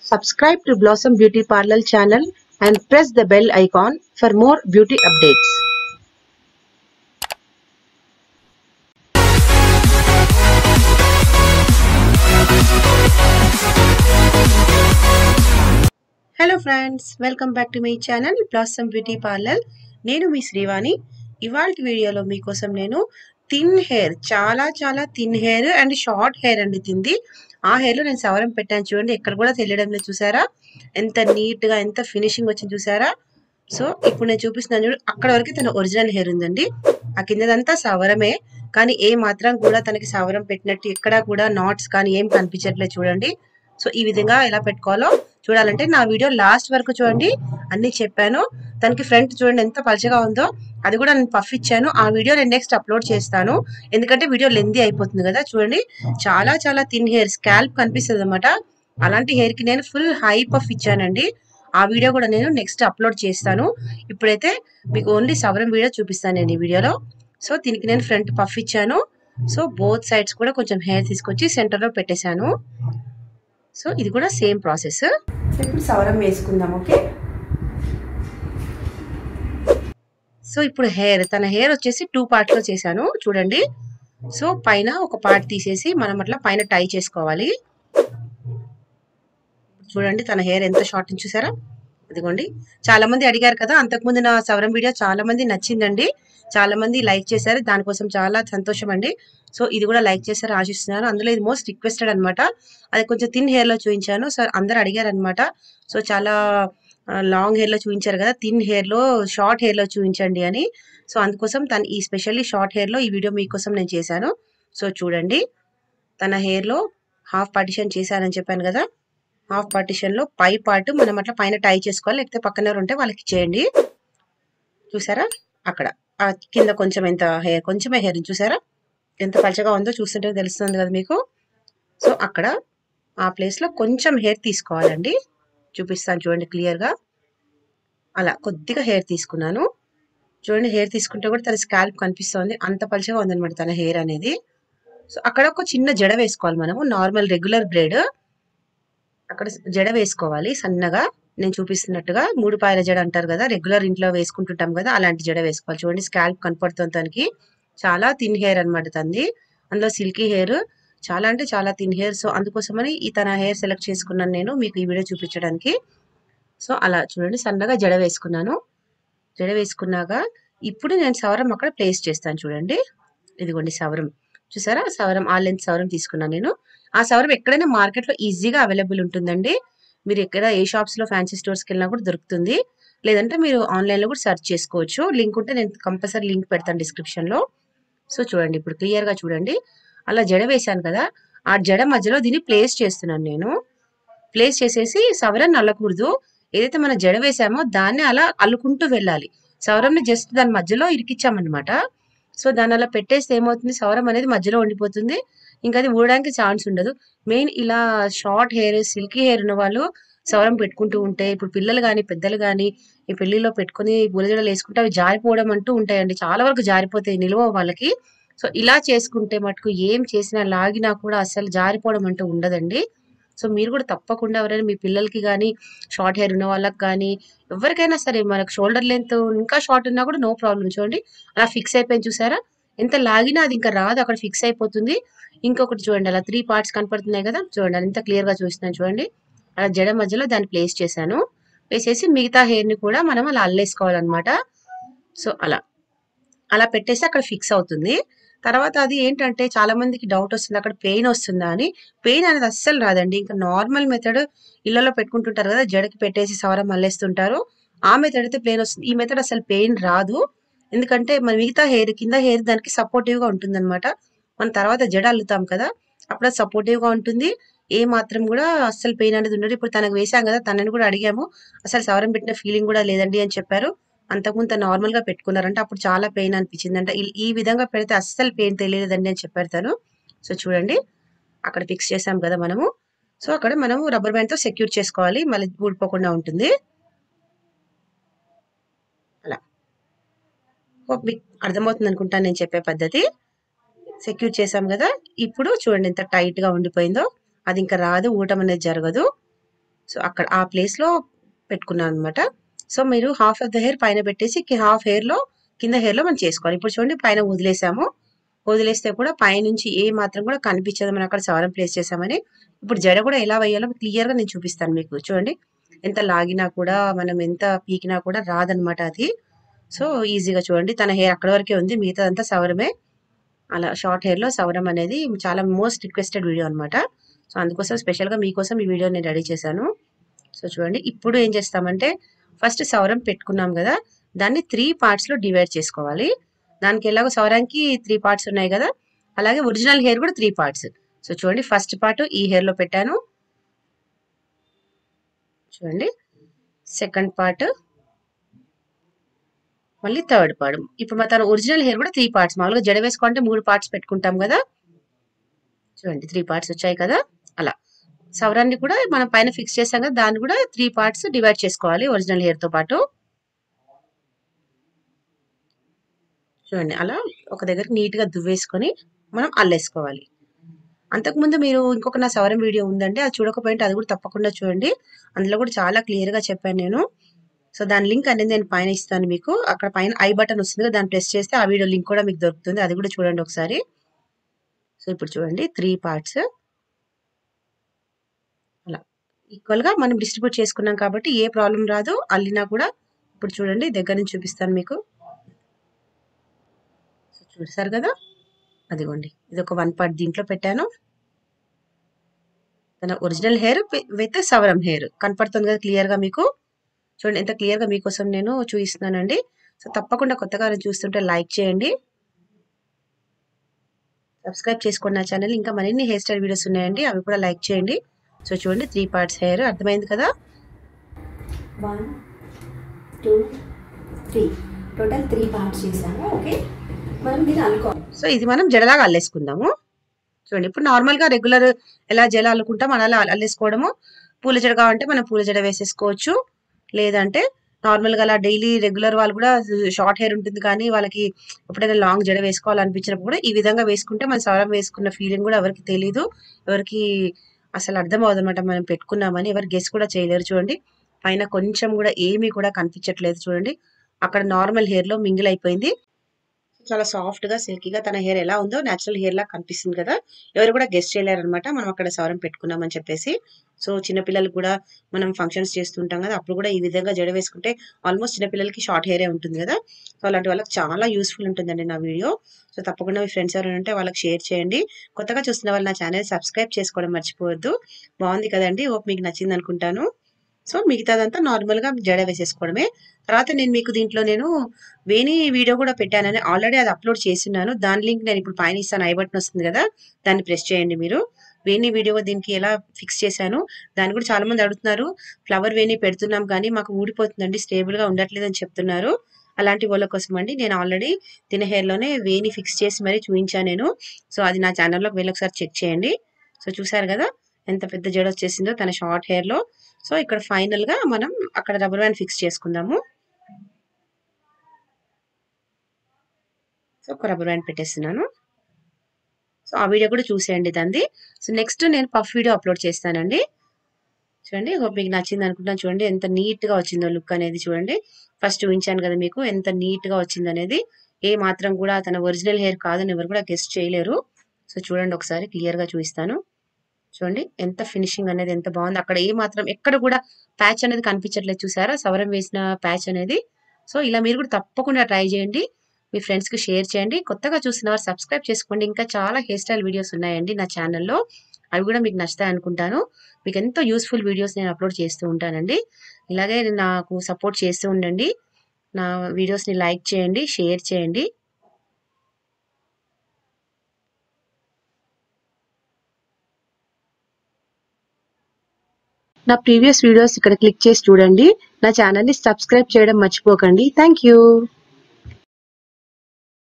Subscribe to Blossom Beauty Parlor channel and press the bell icon for more beauty updates. Hello friends welcome back to my channel Blossom Beauty Parlour నేను మీ శ్రీవాణి ఇవాళ వీడియోలో మీకోసం నేను thin hair చాలా చాలా thin hair and short hair అండి తింది ఆ హెయిర్లో నేను సవరం పెట్టాను చూడండి ఎక్కడ కూడా తెలియడం లేదు చూసారా ఎంత నీట్గా ఎంత ఫినిషింగ్ వచ్చింది చూసారా సో ఇప్పుడు నేను చూపిస్తున్నాను చూడు అక్కడ వరకు తన ఒరిజినల్ హెయిర్ ఉందండి ఆ కిందదంతా సవరమే కానీ ఏ మాత్రం కూడా తనకి సవరం పెట్టినట్టు ఎక్కడా కూడా నాట్స్ కానీ ఏం కనిపించట్లేదు చూడండి సో ఈ విధంగా ఎలా పెట్టుకోవాలో చూడాలంటే నా వీడియో లాస్ట్ వరకు చూడండి అన్ని చెప్పాను తనకి ఫ్రంట్ చూడండి ఎంత పలచగా ఉందో అది కూడా నేను పఫ్ ఇచ్చాను ఆ వీడియో నేను నెక్స్ట్ అప్లోడ్ చేస్తాను ఎందుకంటే వీడియో లెందీ అయిపోతుంది కదా చూడండి చాలా చాలా థిన్ హెయిర్ స్కాల్ప్ కనిపిస్తుంది అనమాట అలాంటి హెయిర్ కి నేను ఫుల్ హై పఫ్ ఇచ్చానండి ఆ వీడియో కూడా నేను నెక్స్ట్ అప్లోడ్ చేస్తాను ఇప్పుడైతే మీకు ఓన్లీ సవరం వీడియో చూపిస్తాను నేను ఈ వీడియోలో సో దీనికి నేను ఫ్రంట్ పఫ్ ఇచ్చాను సో బోత్ సైడ్స్ కూడా కొంచెం హెయిర్ తీసుకొచ్చి సెంటర్లో పెట్టేశాను సో ఇది కూడా సేమ్ ప్రాసెస్ ఇప్పుడు సవరం వేసుకుందాం ఓకే సో ఇప్పుడు హెయిర్ తన హెయిర్ వచ్చేసి టూ పార్ట్ లో చేశాను చూడండి సో పైన ఒక పార్ట్ తీసేసి మనం అట్లా పైన టై చేసుకోవాలి చూడండి తన హెయిర్ ఎంత షార్ట్ చూసారా ఇదిగోండి చాలా మంది అడిగారు కదా అంతకుముందు నా సవరం వీడియో చాలా మంది నచ్చిందండి చాలా మంది లైక్ చేశారు దానికోసం చాలా సంతోషం అండి సో ఇది కూడా లైక్ చేశారు ఆశిస్తున్నారు అందులో ఇది మోస్ట్ రిక్వెస్టెడ్ అనమాట అది కొంచెం థిన్ హెయిర్ లో చూపించాను సో అందరు అడిగారు అనమాట సో చాలా లాంగ్ హెయిర్ లో చూపించారు కదా థిన్ హెయిర్ లో షార్ట్ హెయిర్ లో చూపించండి అని సో అందుకోసం తను ఈ స్పెషల్లీ షార్ట్ హెయిర్ లో ఈ వీడియో మీకోసం నేను చేశాను సో చూడండి తన హెయిర్ లో హాఫ్ పార్టిషన్ చేశానని చెప్పాను కదా హాఫ్ పార్టిషన్ లో పై పార్ట్ మనం అట్లా పైన టై చేసుకోవాలి లేకపోతే పక్కన ఉంటే వాళ్ళకి చేయండి చూసారా అక్కడ ఆ కింద కొంచెం ఎంత హెయిర్ కొంచెమే హెయిర్ చూసారా ఎంత పలచగా ఉందో చూస్తుంటే తెలుస్తుంది కదా మీకు సో అక్కడ ఆ ప్లేస్ లో కొంచెం హెయిర్ తీసుకోవాలండి చూపిస్తాను చూడండి క్లియర్ గా అలా కొద్దిగా హెయిర్ తీసుకున్నాను చూడండి హెయిర్ తీసుకుంటే కూడా తన స్కాల్ప్ కనిపిస్తుంది అంత పలచగా ఉందన్నమాట తన హెయిర్ అనేది సో అక్కడ ఒక చిన్న జడ వేసుకోవాలి మనము నార్మల్ రెగ్యులర్ బ్రేడ్ అక్కడ జడ వేసుకోవాలి సన్నగా నేను చూపిస్తున్నట్టుగా మూడు పాయల జడ అంటారు కదా రెగ్యులర్ ఇంట్లో వేసుకుంటుంటాం కదా అలాంటి జడ వేసుకోవాలి చూడండి స్కాల్ప్ కనపడుతుంది తనకి చాలా థిన్ హెయిర్ అనమాట తంది అందులో సిల్కీ హెయిర్ చాలా అంటే చాలా థిన్ హెయిర్ సో అందుకోసమని ఈ తన హెయిర్ సెలెక్ట్ చేసుకున్నాను నేను మీకు ఈ వీడియో చూపించడానికి సో అలా చూడండి సన్నగా జడ వేసుకున్నాను జడ వేసుకున్నాక ఇప్పుడు నేను సవరం అక్కడ ప్లేస్ చేస్తాను చూడండి ఇదిగోండి సవరం చూసారా సవరం ఆ లెంత్ సవరం తీసుకున్నాను నేను ఆ సవరం ఎక్కడైనా మార్కెట్లో ఈజీగా అవైలబుల్ ఉంటుందండి మీరు ఎక్కడ ఏ షాప్స్ లో ఫ్యాన్సీ స్టోర్స్కి వెళ్ళినా కూడా దొరుకుతుంది లేదంటే మీరు ఆన్లైన్ లో కూడా సెర్చ్ చేసుకోవచ్చు లింక్ ఉంటే నేను కంపల్సరీ లింక్ పెడతాను డిస్క్రిప్షన్ లో సో చూడండి ఇప్పుడు క్లియర్ గా చూడండి అలా జడ వేశాను కదా ఆ జడ మధ్యలో దీన్ని ప్లేస్ చేస్తున్నాను నేను ప్లేస్ చేసేసి సవరం నల్లకూడదు ఏదైతే మనం జడ వేసామో దాన్ని అలా అల్లుకుంటూ వెళ్ళాలి సవరంని జస్ట్ దాని మధ్యలో ఇరికిచ్చామన్నమాట సో దాన్ని అలా పెట్టేస్తే ఏమవుతుంది సవరం అనేది మధ్యలో ఉండిపోతుంది ఇంకా అది ఊడడానికి ఛాన్స్ ఉండదు మెయిన్ ఇలా షార్ట్ హెయిర్ సిల్కీ హెయిర్ ఉన్న వాళ్ళు సవరం పెట్టుకుంటూ ఉంటే ఇప్పుడు పిల్లలు కానీ పెద్దలు కానీ ఈ పెళ్లిలో పెట్టుకుని బురజడలు వేసుకుంటే అవి జారిపోవడం అంటూ ఉంటాయండి చాలా వరకు జారిపోతాయి నిలువ వాళ్ళకి సో ఇలా చేసుకుంటే మటుకు ఏం చేసినా లాగినా కూడా అసలు జారిపోవడం అంటూ ఉండదండి సో మీరు కూడా తప్పకుండా ఎవరైనా మీ పిల్లలకి కానీ షార్ట్ హెయిర్ ఉన్న వాళ్ళకి కానీ ఎవరికైనా సరే మనకు షోల్డర్ లెంత్ ఇంకా షార్ట్ ఉన్నా కూడా నో ప్రాబ్లం చూడండి అలా ఫిక్స్ అయిపోయింది చూసారా ఎంత లాగినా అది ఇంకా రాదు అక్కడ ఫిక్స్ అయిపోతుంది ఇంకొకటి చూడండి అలా త్రీ పార్ట్స్ కనపడుతున్నాయి కదా చూడండి అది ఎంత క్లియర్ గా చూస్తున్నాను చూడండి అలా జడ మధ్యలో దాన్ని ప్లేస్ చేశాను వేసేసి మిగతా హెయిర్ ని కూడా మనం అలా అల్లేసుకోవాలన్నమాట సో అలా అలా పెట్టేసి అక్కడ ఫిక్స్ అవుతుంది తర్వాత అది ఏంటంటే చాలా మందికి డౌట్ వస్తుంది అక్కడ పెయిన్ వస్తుందా అని పెయిన్ అనేది అస్సలు రాదండి ఇంకా నార్మల్ మెథడ్ ఇళ్లలో పెట్టుకుంటుంటారు కదా జడకి పెట్టేసి సవరం మల్లేస్తుంటారు ఆ మెథడ్ అయితే పెయిన్ వస్తుంది ఈ మెథడ్ అసలు పెయిన్ రాదు ఎందుకంటే మన మిగతా హెయిర్ కింద హెయిర్ దానికి సపోర్టివ్ గా ఉంటుంది అనమాట మన తర్వాత జడ అల్లుతాం కదా అప్పుడు సపోర్టివ్ గా ఉంటుంది ఏ మాత్రం కూడా అస్సలు పెయిన్ అనేది ఉండదు ఇప్పుడు తనకు వేసాం కదా తనని కూడా అడిగాము అసలు సవరం పెట్టిన ఫీలింగ్ కూడా లేదండి అని చెప్పారు అంతకుముందు తను నార్మల్ గా పెట్టుకున్నారంటే అప్పుడు చాలా పెయిన్ అనిపించింది అంటే ఈ విధంగా పెడితే అస్సలు పెయిన్ తెలియలేదండి అని చెప్పారు తను సో చూడండి అక్కడ ఫిక్స్ చేసాం కదా మనము సో అక్కడ మనము రబ్బర్ బ్యాండ్ తో సెక్యూర్ చేసుకోవాలి మళ్ళీ ఊడిపోకుండా ఉంటుంది అలా మీకు అర్థమవుతుంది అనుకుంటాను నేను చెప్పే పద్ధతి సెక్యూర్ చేసాం కదా ఇప్పుడు చూడండి ఎంత టైట్ గా ఉండిపోయిందో అది ఇంకా రాదు ఊటం అనేది జరగదు సో అక్కడ ఆ ప్లేస్లో పెట్టుకున్నాను అనమాట సో మీరు హాఫ్ ఆఫ్ ద హెయిర్ పైన పెట్టేసి హాఫ్ హెయిర్లో కింద హెయిర్లో మనం చేసుకోవాలి ఇప్పుడు చూడండి పైన వదిలేసాము వదిలేస్తే కూడా పైనుంచి ఏ మాత్రం కూడా కనిపించదు మనం అక్కడ సవరం ప్లేస్ చేసామని ఇప్పుడు జడ కూడా ఎలా వేయాలో క్లియర్గా నేను చూపిస్తాను మీకు చూడండి ఎంత లాగినా కూడా మనం ఎంత పీకినా కూడా రాదనమాట అది సో ఈజీగా చూడండి తన హెయిర్ అక్కడ వరకే ఉంది మిగతా అంతా సవరమే అలా షార్ట్ హెయిర్లో సవరం అనేది చాలా మోస్ట్ రిక్వెస్టెడ్ వీడియో అనమాట సో అందుకోసం స్పెషల్గా మీకోసం ఈ వీడియో నేను రెడీ చేశాను సో చూడండి ఇప్పుడు ఏం చేస్తామంటే ఫస్ట్ సవరం పెట్టుకున్నాం కదా దాన్ని త్రీ పార్ట్స్లో డివైడ్ చేసుకోవాలి దానికి ఎలాగో సవరానికి త్రీ పార్ట్స్ ఉన్నాయి కదా అలాగే ఒరిజినల్ హెయిర్ కూడా త్రీ పార్ట్స్ సో చూడండి ఫస్ట్ పార్ట్ ఈ హెయిర్లో పెట్టాను చూడండి సెకండ్ పార్ట్ మళ్ళీ థర్డ్ పార్ట్ ఇప్పుడు మన తన ఒరిజినల్ హెయిర్ కూడా త్రీ పార్ట్స్ మామూలుగా జడ వేసుకుంటే మూడు పార్ట్స్ పెట్టుకుంటాం కదా చూడండి త్రీ పార్ట్స్ వచ్చాయి కదా అలా సవరాన్ని కూడా మనం పైన ఫిక్స్ చేసాం కదా దాన్ని కూడా త్రీ పార్ట్స్ డివైడ్ చేసుకోవాలి ఒరిజినల్ హెయిర్ తో పాటు చూడండి అలా ఒక దగ్గర నీట్ గా దువ్వేసుకొని మనం అల్లేసుకోవాలి అంతకుముందు మీరు ఇంకొక నా సవరం వీడియో ఉందండి అది చూడకపోయింటే అది కూడా తప్పకుండా చూడండి అందులో కూడా చాలా క్లియర్ గా చెప్పాను నేను సో దాని లింక్ అనేది నేను పైన ఇస్తాను మీకు అక్కడ పైన ఐ బటన్ వస్తుంది కదా దాన్ని ప్రెస్ చేస్తే ఆ వీడియో లింక్ కూడా మీకు దొరుకుతుంది అది కూడా చూడండి ఒకసారి సో ఇప్పుడు చూడండి త్రీ పార్ట్స్ అలా ఈక్వల్ గా మనం డిస్ట్రిబ్యూట్ చేసుకున్నాం కాబట్టి ఏ ప్రాబ్లం రాదు అల్లినా కూడా ఇప్పుడు చూడండి దగ్గర నుంచి చూపిస్తాను మీకు సో చూసారు కదా అదిగోండి ఇది ఒక వన్ పార్ట్ దీంట్లో పెట్టాను తన ఒరిజినల్ హెయిర్ విత్ సవరం హెయిర్ కనపడుతుంది కదా క్లియర్ గా మీకు చూడండి ఎంత క్లియర్ గా మీకోసం నేను చూపిస్తున్నానండి సో తప్పకుండా కొత్తగా చూస్తుంటే లైక్ చేయండి సబ్స్క్రైబ్ చేసుకోండి నా ఛానల్ ఇంకా మరిన్ని హెయిర్ స్టైల్ వీడియోస్ ఉన్నాయండి అవి కూడా లైక్ చేయండి సో చూడండి త్రీ పార్ట్స్ హెయిర్ అర్థమైంది కదా one two three total three parts చేసాము ఓకే మనం దీన్ని అనుకోవాలి సో ఇది మనం జడలాగా అల్లేసుకుందాము చూడండి ఇప్పుడు నార్మల్ గా రెగ్యులర్ ఎలా జడ అల్లుకుంటాం అలా అల్లేసుకోవడము పూల జడ కావాలంటే మనం పూల జడ వేసేసుకోవచ్చు లేదంటే నార్మల్ గా అలా డైలీ రెగ్యులర్ వాళ్ళు కూడా షార్ట్ హెయిర్ ఉంటుంది కానీ వాళ్ళకి ఎప్పుడైనా లాంగ్ జడ వేసుకోవాలనిపించినప్పుడు కూడా ఈ విధంగా వేసుకుంటే మన సవరం వేసుకున్న ఫీలింగ్ కూడా ఎవరికి తెలియదు ఎవరికి అసలు అర్థం అవ్వదు అనమాట మనం పెట్టుకున్నామని ఎవరు గెస్ కూడా చేయలేరు చూడండి పైన కొంచెం కూడా ఏమీ కూడా కనిపించట్లేదు చూడండి అక్కడ నార్మల్ హెయిర్ లో మింగిల్ అయిపోయింది చాలా సాఫ్ట్ గా సిల్కీగా తన హెయిర్ ఎలా ఉందో నేచురల్ హెయిర్ లా కనిపిస్తుంది కదా ఎవరు కూడా గెస్ట్ చేయలేరు అనమాట మనం అక్కడ సవరం పెట్టుకున్నామని చెప్పేసి సో చిన్నపిల్లలు కూడా మనం ఫంక్షన్స్ చేస్తుంటాం కదా అప్పుడు కూడా ఈ విధంగా జడ వేసుకుంటే ఆల్మోస్ట్ చిన్నపిల్లలకి షార్ట్ హెయిరే ఉంటుంది కదా సో అలాంటి వాళ్ళకి చాలా యూస్ఫుల్ ఉంటుందండి నా వీడియో సో తప్పకుండా మీ ఫ్రెండ్స్ ఎవరైనా ఉంటే వాళ్ళకి షేర్ చేయండి కొత్తగా చూస్తున్న వాళ్ళు నా ఛానల్ సబ్స్క్రైబ్ చేసుకోవడం మర్చిపోవద్దు బాగుంది కదండి హోప్ మీకు నచ్చింది అనుకుంటాను సో మిగతాదంతా నార్మల్ గా జడ వేసేసుకోవడమే తర్వాత నేను మీకు దీంట్లో నేను వేణి వీడియో కూడా పెట్టానని ఆల్రెడీ అది అప్లోడ్ చేస్తున్నాను దాని లింక్ నేను ఇప్పుడు పైన ఇస్తాను ఐ బటన్ వస్తుంది కదా దాన్ని ప్రెస్ చేయండి మీరు వేణి వీడియో దీనికి ఎలా ఫిక్స్ చేశాను దాన్ని కూడా చాలా మంది అడుగుతున్నారు ఫ్లవర్ వేణి పెడుతున్నాం కానీ మాకు ఊడిపోతుందండి స్టేబుల్ గా ఉండట్లేదు అని చెప్తున్నారు అలాంటి వాళ్ళ కోసం అండి నేను ఆల్రెడీ తిన హెయిర్ లోనే వేణి ఫిక్స్ చేసి మరీ చూపించాను నేను సో అది నా ఛానల్లోకి వెళ్ళి ఒకసారి చెక్ చేయండి సో చూసారు కదా ఎంత పెద్ద జడ వచ్చేసిందో తన షార్ట్ హెయిర్ లో సో ఇక్కడ ఫైనల్ గా మనం అక్కడ రబ్బర్ బ్యాండ్ ఫిక్స్ చేసుకుందాము సో ఒక రబ్బర్ బ్యాండ్ పెట్టేస్తున్నాను సో ఆ వీడియో కూడా చూసేయండి దాన్ని సో నెక్స్ట్ నేను పఫ్ వీడియో అప్లోడ్ చేస్తానండి చూడండి హోప్ మీకు నచ్చింది అనుకుంటున్నాను చూడండి ఎంత నీట్ గా వచ్చిందో లుక్ అనేది చూడండి ఫస్ట్ చూపించాను కదా మీకు ఎంత నీట్ గా వచ్చింది అనేది ఏ మాత్రం కూడా తన ఒరిజినల్ హెయిర్ కాదని ఎవరు కూడా గెస్ట్ చేయలేరు సో చూడండి ఒకసారి క్లియర్ గా చూపిస్తాను చూడండి ఎంత ఫినిషింగ్ అనేది ఎంత బాగుంది అక్కడ ఏ మాత్రం ఎక్కడ కూడా ప్యాచ్ అనేది కనిపించట్లేదు చూసారా సవరం వేసిన ప్యాచ్ అనేది సో ఇలా మీరు కూడా తప్పకుండా ట్రై చేయండి మీ ఫ్రెండ్స్ కి షేర్ చేయండి కొత్తగా చూస్తున్నవారు సబ్స్క్రైబ్ చేసుకోండి ఇంకా చాలా హెయిర్ స్టైల్ వీడియోస్ ఉన్నాయండి నా ఛానల్లో అవి కూడా మీకు నచ్చుతాయి అనుకుంటాను మీకు ఎంతో యూస్ఫుల్ వీడియోస్ నేను అప్లోడ్ చేస్తూ ఉంటానండి ఇలాగే నాకు సపోర్ట్ చేస్తూ ఉండండి నా వీడియోస్ని లైక్ చేయండి షేర్ చేయండి నా ప్రీవియస్ వీడియోస్ ఇక్కడ క్లిక్ చేసి చూడండి నా ఛానల్ని సబ్స్క్రైబ్ చేయడం మర్చిపోకండి థ్యాంక్ యూ